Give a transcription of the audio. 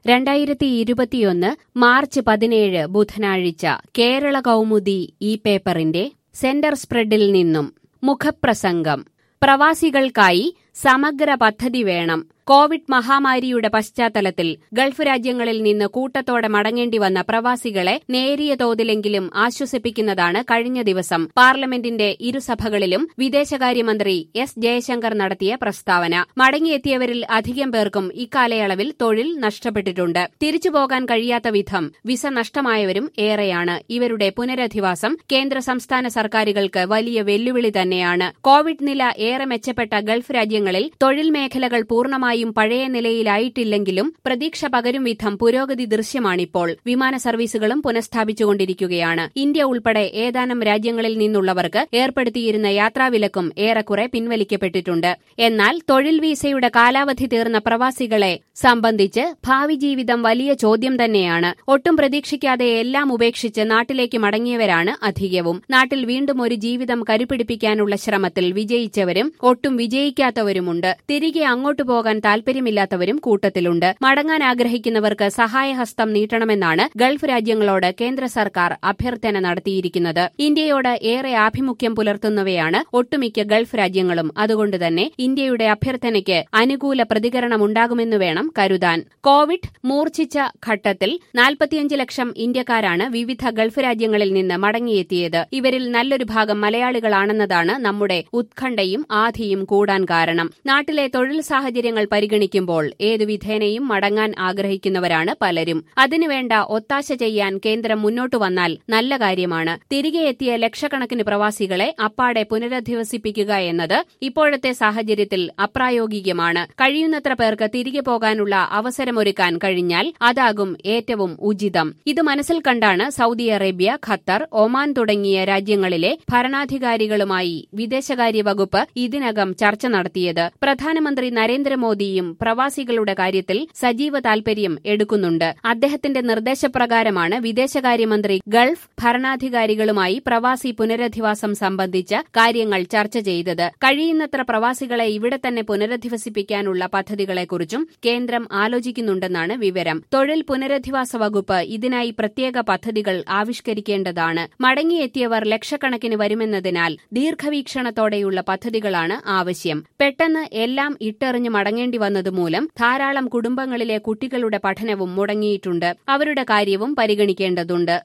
രണ്ടായിരത്തി ഇരുപത്തിയൊന്ന് മാർച്ച് പതിനേഴ് ബുധനാഴ്ച കേരള കൗമുദി ഈ പേപ്പറിന്റെ സെന്റർ സ്പ്രെഡിൽ നിന്നും മുഖപ്രസംഗം പ്രവാസികൾക്കായി സമഗ്ര പദ്ധതി വേണം കോവിഡ് മഹാമാരിയുടെ പശ്ചാത്തലത്തിൽ ഗൾഫ് രാജ്യങ്ങളിൽ നിന്ന് കൂട്ടത്തോടെ മടങ്ങേണ്ടി വന്ന പ്രവാസികളെ നേരിയ തോതിലെങ്കിലും ആശ്വസിപ്പിക്കുന്നതാണ് കഴിഞ്ഞ ദിവസം പാർലമെന്റിന്റെ ഇരുസഭകളിലും വിദേശകാര്യമന്ത്രി എസ് ജയശങ്കർ നടത്തിയ പ്രസ്താവന മടങ്ങിയെത്തിയവരിൽ അധികം പേർക്കും ഇക്കാലയളവിൽ തൊഴിൽ നഷ്ടപ്പെട്ടിട്ടുണ്ട് തിരിച്ചുപോകാൻ കഴിയാത്ത വിധം വിസ നഷ്ടമായവരും ഏറെയാണ് ഇവരുടെ പുനരധിവാസം കേന്ദ്ര സംസ്ഥാന സർക്കാരുകൾക്ക് വലിയ വെല്ലുവിളി തന്നെയാണ് കോവിഡ് നില ഏറെ മെച്ചപ്പെട്ട ഗൾഫ് രാജ്യങ്ങളിൽ തൊഴിൽ മേഖലകൾ പൂർണ്ണമായും പഴയ നിലയിലായിട്ടില്ലെങ്കിലും പ്രതീക്ഷ പകരും വിധം പുരോഗതി ദൃശ്യമാണിപ്പോൾ വിമാന സർവീസുകളും പുനഃസ്ഥാപിച്ചുകൊണ്ടിരിക്കുകയാണ് ഇന്ത്യ ഉൾപ്പെടെ ഏതാനും രാജ്യങ്ങളിൽ നിന്നുള്ളവർക്ക് ഏർപ്പെടുത്തിയിരുന്ന യാത്രാവിലക്കും ഏറെക്കുറെ പിൻവലിക്കപ്പെട്ടിട്ടുണ്ട് എന്നാൽ തൊഴിൽ വീസയുടെ കാലാവധി തീർന്ന പ്രവാസികളെ സംബന്ധിച്ച് ഭാവി ജീവിതം വലിയ ചോദ്യം തന്നെയാണ് ഒട്ടും പ്രതീക്ഷിക്കാതെ എല്ലാം ഉപേക്ഷിച്ച് നാട്ടിലേക്ക് മടങ്ങിയവരാണ് അധികവും നാട്ടിൽ വീണ്ടും ഒരു ജീവിതം കരുപിടിപ്പിക്കാനുള്ള ശ്രമത്തിൽ വിജയിച്ചവരും ഒട്ടും വിജയിക്കാത്തവരുമുണ്ട് തിരികെ അങ്ങോട്ടു പോകാൻ താൽപര്യമില്ലാത്തവരും കൂട്ടത്തിലുണ്ട് മടങ്ങാൻ ആഗ്രഹിക്കുന്നവർക്ക് സഹായഹസ്തം നീട്ടണമെന്നാണ് ഗൾഫ് രാജ്യങ്ങളോട് കേന്ദ്ര സർക്കാർ അഭ്യർത്ഥന നടത്തിയിരിക്കുന്നത് ഇന്ത്യയോട് ഏറെ ആഭിമുഖ്യം പുലർത്തുന്നവയാണ് ഒട്ടുമിക്ക ഗൾഫ് രാജ്യങ്ങളും അതുകൊണ്ടുതന്നെ ഇന്ത്യയുടെ അഭ്യർത്ഥനയ്ക്ക് അനുകൂല പ്രതികരണമുണ്ടാകുമെന്ന് വേണം കരുതാൻ കോവിഡ് മൂർച്ഛിച്ച ഘട്ടത്തിൽ നാൽപ്പത്തിയഞ്ച് ലക്ഷം ഇന്ത്യക്കാരാണ് വിവിധ ഗൾഫ് രാജ്യങ്ങളിൽ നിന്ന് മടങ്ങിയെത്തിയത് ഇവരിൽ നല്ലൊരു ഭാഗം മലയാളികളാണെന്നതാണ് നമ്മുടെ ഉത്കണ്ഠയും ആധിയും കൂടാൻ കാരണം നാട്ടിലെ തൊഴിൽ സാഹചര്യങ്ങൾ പരിഗണിക്കുമ്പോൾ ഏതു വിധേനയും മടങ്ങാൻ ആഗ്രഹിക്കുന്നവരാണ് പലരും അതിനുവേണ്ട ഒത്താശ ചെയ്യാൻ കേന്ദ്രം മുന്നോട്ടു വന്നാൽ നല്ല കാര്യമാണ് തിരികെ എത്തിയ ലക്ഷക്കണക്കിന് പ്രവാസികളെ അപ്പാടെ പുനരധിവസിപ്പിക്കുക എന്നത് ഇപ്പോഴത്തെ സാഹചര്യത്തിൽ അപ്രായോഗികമാണ് കഴിയുന്നത്ര പേർക്ക് തിരികെ പോകാനുള്ള അവസരമൊരുക്കാൻ കഴിഞ്ഞാൽ അതാകും ഏറ്റവും ഉചിതം ഇത് മനസ്സിൽ കണ്ടാണ് സൗദി അറേബ്യ ഖത്തർ ഒമാൻ തുടങ്ങിയ രാജ്യങ്ങളിലെ ഭരണാധികാരികളുമായി വിദേശകാര്യ വകുപ്പ് ഇതിനകം ചർച്ച നടത്തിയത് പ്രധാനമന്ത്രി നരേന്ദ്രമോദിയും പ്രവാസികളുടെ കാര്യത്തിൽ സജീവ താൽപര്യം എടുക്കുന്നുണ്ട് അദ്ദേഹത്തിന്റെ നിർദ്ദേശപ്രകാരമാണ് വിദേശകാര്യമന്ത്രി ഗൾഫ് ഭരണാധികാരികളുമായി പ്രവാസി പുനരധിവാസം സംബന്ധിച്ച കാര്യങ്ങൾ ചർച്ച ചെയ്തത് കഴിയുന്നത്ര പ്രവാസികളെ ഇവിടെ തന്നെ പുനരധിവസിപ്പിക്കാനുള്ള പദ്ധതികളെക്കുറിച്ചും കേന്ദ്രം ആലോചിക്കുന്നുണ്ടെന്നാണ് വിവരം തൊഴിൽ പുനരധിവാസ വകുപ്പ് ഇതിനായി പ്രത്യേക പദ്ധതികൾ ആവിഷ്കരിക്കേണ്ടതാണ് മടങ്ങിയെത്തിയവർ ലക്ഷക്കണക്കിന് വരുമെന്നതിനാൽ ദീർഘവീക്ഷണത്തോടെയുള്ള പദ്ധതികളാണ് ആവശ്യം പെട്ടെന്ന് എല്ലാം ഇട്ടെറിഞ്ഞ് മടങ്ങേണ്ടി വന്നതുമൂലം ധാരാളം കുടുംബങ്ങളിലെ കുട്ടികളുടെ പഠനവും മുടങ്ങിയിട്ടുണ്ട് അവരുടെ കാര്യവും പരിഗണിക്കേണ്ടതുണ്ട്